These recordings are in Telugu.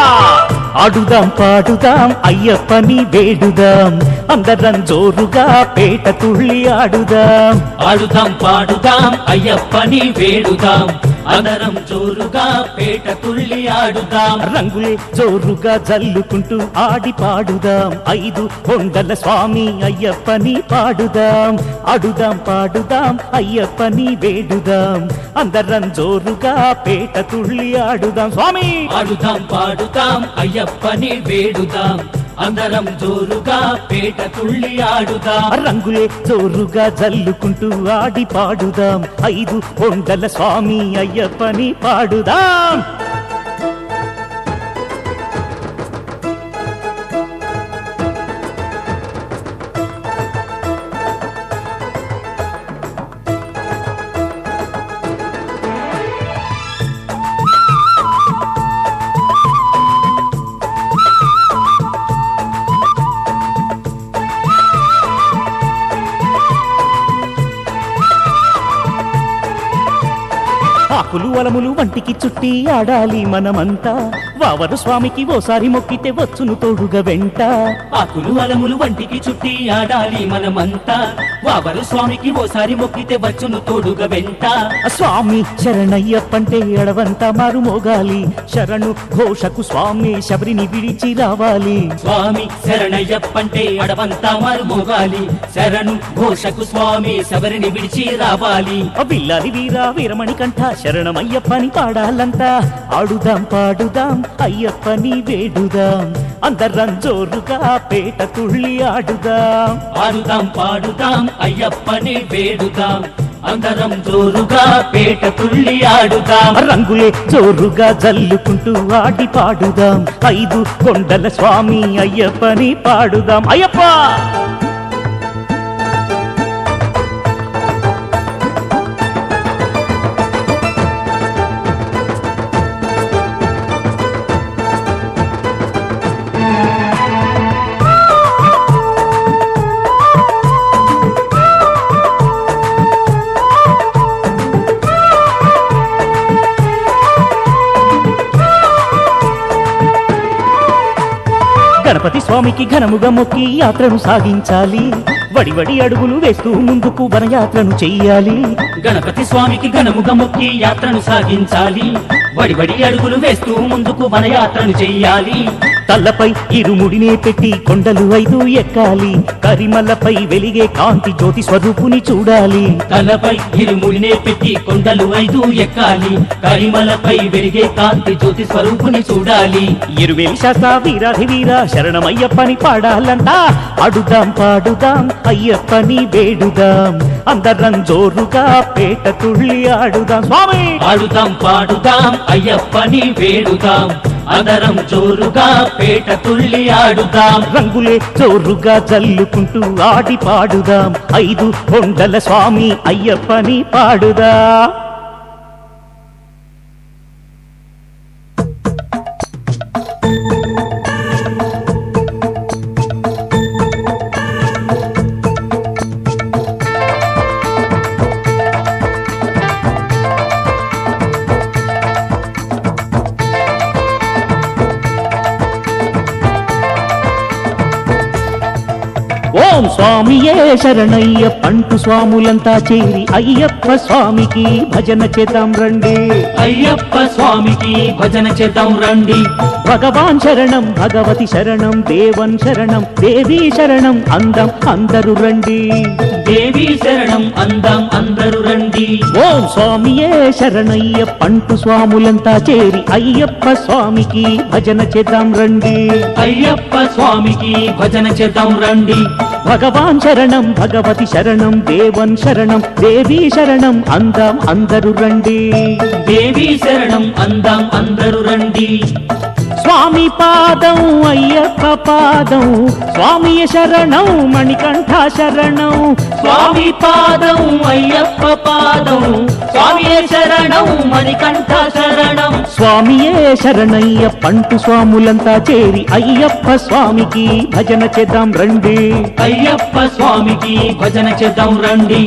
ఆడుదాం పాడుదాం అయ్యప్పని వేడుదాం అందరం జోరుగా పేట తుళ్ళి ఆడుదాం ఆడుదాం పాడుదాం అయ్యప్పని వేడుదాం అందరం జోరుగా పేట తుళ్ళి ఆడుదాం రంగులే జోరుగా జల్లుకుంటూ ఆడి పాడుదాం ఐదు కొండల స్వామి అయ్యప్పని పాడుదాం ఆడుదాం పాడుదాం అయ్యప్పని వేడుదాం అందరం జోరుగా పేట తుళ్ళి ఆడుదాం స్వామి ఆడుదాం పాడుదాం అయ్యప్పని వేడుదాం అందరం జోరుగా పేట తుళ్ళి ఆడుదాం రంగులే జోరుగా జల్లుకుంటూ ఆడి పాడుదాం ఐదు కొండల స్వామి అయ్యప్పని పాడుదాం ఆకులు అలములు వంటికి చుట్టి ఆడాలి మనమంతా వావరు స్వామికి ఓసారి మొక్కితే వచ్చును తోడుగా వెంట ఆకులు అలములు వంటికి చుట్టి ఆడాలి మనమంతా వావరు స్వామికి ఓసారి మొక్కితే వచ్చును తోడుగా వెంట స్వామి శరణయ్యప్పంటే ఎడవంతా మారు మోగాలి శరణు ఘోషకు స్వామి శబరిని విడిచి రావాలి స్వామి శరణయ్యప్పంటే అడవంతా మారు మోగాలి శరణు ఘోషకు స్వామి శబరిని విడిచి రావాలి బిల్లాలి వీరా వీరమణి కంఠ శరణమయ్యప్పని పాడాలంతా ఆడుదాం పాడుదాం అయ్యప్పని వేడుదాం అందరం జోరుగా పేట తుళ్ళి ఆడుదాం ఆడుదాం పాడుదాం అయ్యప్పని వేడుదాం అందరం జోరుగా పేట తుళ్ళి ఆడుదాం రంగులే జోరుగా జల్లుకుంటూ ఆడి పాడుదాం ఐదు కొండల స్వామి అయ్యప్పని పాడుదాం అయ్యప్ప గణపతి స్వామికి ఘనముగా మొక్కి యాత్రను సాగించాలి వడివడి అడుగులు వేస్తూ ముందుకు వనయాత్రను చెయ్యాలి గణపతి స్వామికి ఘనముగా మొక్కి యాత్రను సాగించాలి వడివడి అడుగులు వేస్తూ ముందుకు వనయాత్రను చెయ్యాలి తల్లపై ఇరుముడినే పెట్టి కొండలు ఐదు ఎక్కాలి కరిమల్లపై వెలిగే కాంతి జ్యోతి స్వరూపుని చూడాలి తలపై ఇరుముడినే పెట్టి కొండలు ఐదు ఎక్కాలి కరిమలపై వెలిగే కాంతి జ్యోతి స్వరూపుని చూడాలి ఇరువేలి శాస్త్ర వీరాధి వీర శరణమయ్యప్పని పాడాలంటా అడుదాం పాడుదాం అయ్యప్పని వేడుదాం అందరం జోరుగా పేట తుళ్ళి ఆడుదాం స్వామి ఆడుదాం పాడుదాం అయ్యప్పని వేడుదాం అందరం జోరుగా పేట తుళ్ళి ఆడుదాం రంగులే జోరుగా జల్లుకుంటూ ఆడి పాడుదాం ఐదు కొండల స్వామి అయ్యప్పని పాడుదా ఓం స్వామియే శరణయ్య పంటు స్వాములంతా చేరి అయ్యప్ప స్వామికి భజన చేద్దాం రండి అయ్యప్ప స్వామికి భజన చేద్దాం రండి భగవాన్ శరణం భగవతి శరణం దేవన్ శరణం దేవీ శరణం అందం అందరూ రండి దేవి శరణం అందం అందరూ రండి ఓం స్వామియే శరణయ్య పంటు స్వాములంతా చేరి అయ్యప్ప స్వామికి భజన చేద్దాం రండి అయ్యప్ప స్వామికి భజన చేద్దాం రండి భగవాన్ శరణం భగవతి శరణం దేవన్ శరణం దేవీ శరణం అందం అందరూ రండి దేవి శరణం అందం అందరూ రండి స్వామి పాదం అయ్యప్ప పాదం స్వామి శరణం మణికంఠ శరణం స్వామి పాదం అయ్యప్ప పాదం స్వామి శరణం మణికంఠ శరణం స్వామియే శరణయ్య పంటు స్వాములంతా చేరి అయ్యప్ప స్వామికి భజన చేద్దాం రండి అయ్యప్ప స్వామికి భజన చేద్దాం రండి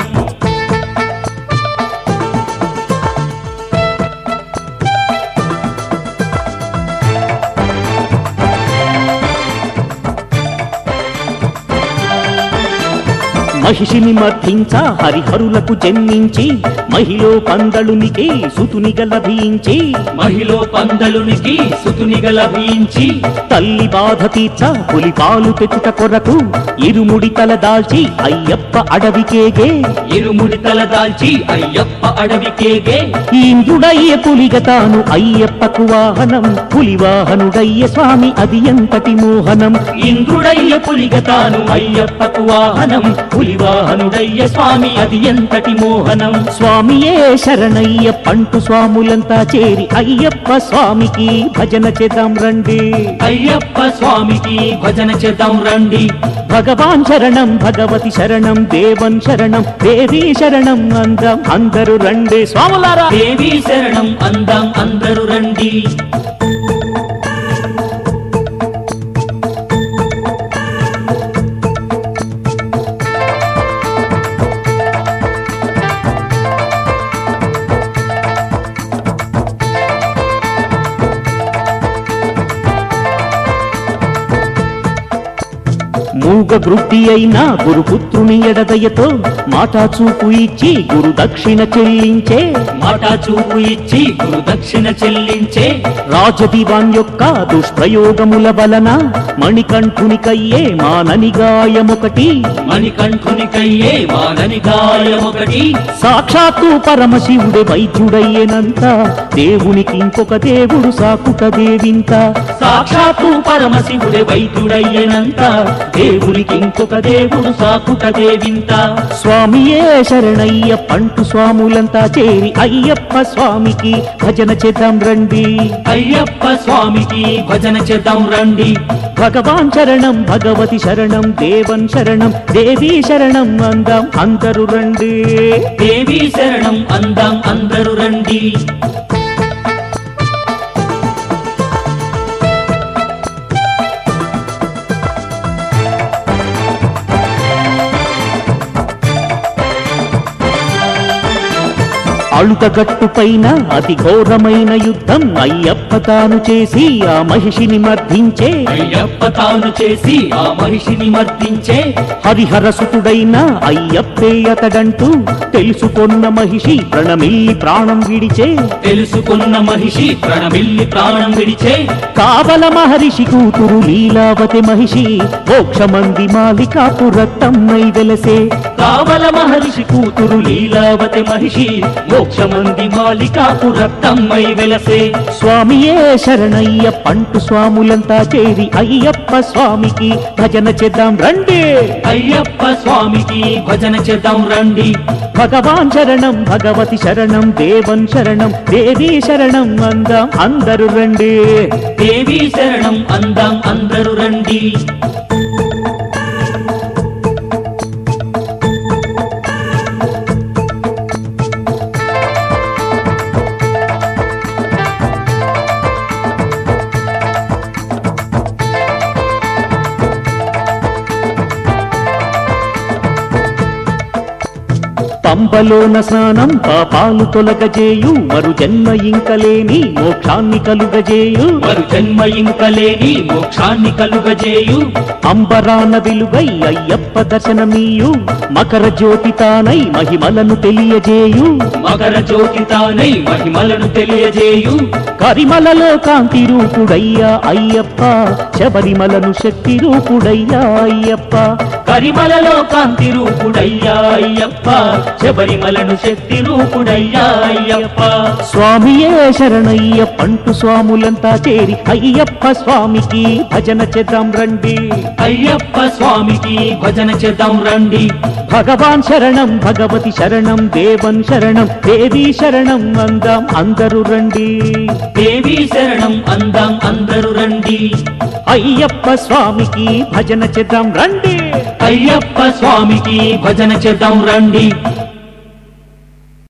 మహిషిని మర్థించ హరిహరులకు జన్మించి మహిలో పందళునికి సుతునిగ లభించి మహిలో పందలునికి సుతునిగా లభించి తల్లి బాధ తీర్చ పులి పాలు తెచ్చుట కొరకు ఇరుముడి తల దాల్చి అయ్యప్ప అడవికేగే ఇరుముడి తల దాల్చి అయ్యప్ప అడవికేగే ఇంద్రుడయ్య పులిగ తాను అయ్యప్పకు వాహనం పులి వాహనుడయ్య స్వామి అది ఎంతటి మోహనం ఇంద్రుడయ్య పులిగ తాను అయ్యప్పకు వాహనం పులివాహనుడయ్య స్వామి అది ఎంతటి మోహనం స్వామియే శరణయ్య పంటు స్వాములంతా చేరి అయ్యప్ప స్వామికి భజన చేద్దాం రండి అయ్యప్ప స్వామికి భజన చేద్దాం రండి భగవాన్ శరణం భగవతి శరణం దేవన్ శరణం దేవీ శరణం అందం అందరూ రండి స్వాములారా దేవి శరణం అందాం అందరూ రండి మూగ గృద్ధి అయిన గురుపుత్రుని ఎడదయతో మాటా చూపు ఇచ్చి గురు దక్షిణ చెల్లించే మాట చూపు ఇచ్చి గురు దక్షిణ చెల్లించే రాజదివాన్ యొక్క దుష్ప్రయోగముల వలన మణికంఠునికయ్యే మానని గాయమొకటి మణికంఠునికయ్యే వానని గాయమొకటి సాక్షాత్తు పరమశివుడే వైద్యుడయ్యేనంత దేవునికి ఇంకొక దేవుడు సాకుట దేవింత సాక్షాత్తు పరమశివుడే వైద్యుడయ్యనంత దేవునికి ఇంకొక దేవుడు సాకుట దేవింత స్వామియే శరణయ్య పంటు స్వాములంతా చేరి అయ్యప్ప స్వామికి భజన చేద్దాం రండి అయ్యప్ప స్వామికి భజన చేద్దాం రండి భగవాన్ శరణం భగవతి శరణం దేవన్ శరణం దేవీ శరణం అందాం అందరూ రండి దేవి శరణం అందాం అందరూ రండి అళుతగట్టు పైన అతి ఘోరమైన యుద్ధం అయ్యప్ప తాను చేసి ఆ మహిషిని మర్దించే అయ్యప్ప తాను చేసి ఆ మహిషిని మర్దించే హరిహరసుతుడైన అయ్యప్పే అతడంటూ తెలుసుకొన్న మహిషి ప్రణమిల్లి ప్రాణం విడిచే తెలుసుకున్న మహిషి ప్రణమిల్లి ప్రాణం విడిచే కావల మహర్షి కూతురు లీలావతి మహిషి మోక్షమంది మాలికాపురత్తమ్మై వెలసే కావల మహర్షి కూతురు లీలావతి మహిషి మోక్షమంది మాలికాపు రక్తమ్మై వెలసే స్వామియే శరణయ్య పంటు స్వాములంతా చేరి అయ్యప్ప స్వామికి భజన చేద్దాం రండి అయ్యప్ప స్వామికి భజన చేద్దాం రండి భగవాన్ శరణం భగవతి శరణం దేవన్ శరణం దేవీ శరణం అందాం అందరూ రండి దేవి శరణం అందాం అందరూ రండి పంబలోన స్నానం పాపాలు తొలగజేయు మరు జన్మ ఇంకలేని మోక్షాన్ని కలుగజేయు మరు జన్మ ఇంకలేని మోక్షాన్ని కలుగజేయు అంబరాన వెలుగై అయ్యప్ప దర్శనమీయు మకర జ్యోతి తానై మహిమలను తెలియజేయు మకర జ్యోతి తానై మహిమలను తెలియజేయు కరిమలలో కాంతి రూపుడయ్యా అయ్యప్ప శబరిమలను శక్తి రూపుడయ్యా అయ్యప్ప కరిమలలో కాంతి రూపుడయ్యా అయ్యప్ప శబరిమలను శక్తి రూపుడయ్యా అయ్యప్ప స్వామియే శరణయ్య పంటు స్వాములంతా చేరి అయ్యప్ప స్వామికి భజన చేద్దాం రండి అయ్యప్ప స్వామికి భజన చేద్దాం రండి భగవాన్ శరణం భగవతి శరణం దేవన్ శరణం దేవీ శరణం అందాం అందరూ రండి దేవి శరణం అందాం అందరూ రండి అయ్యప్ప స్వామికి భజన చేద్దాం రండి అయ్యప్ప స్వామికి భజన చేద్దాం రండి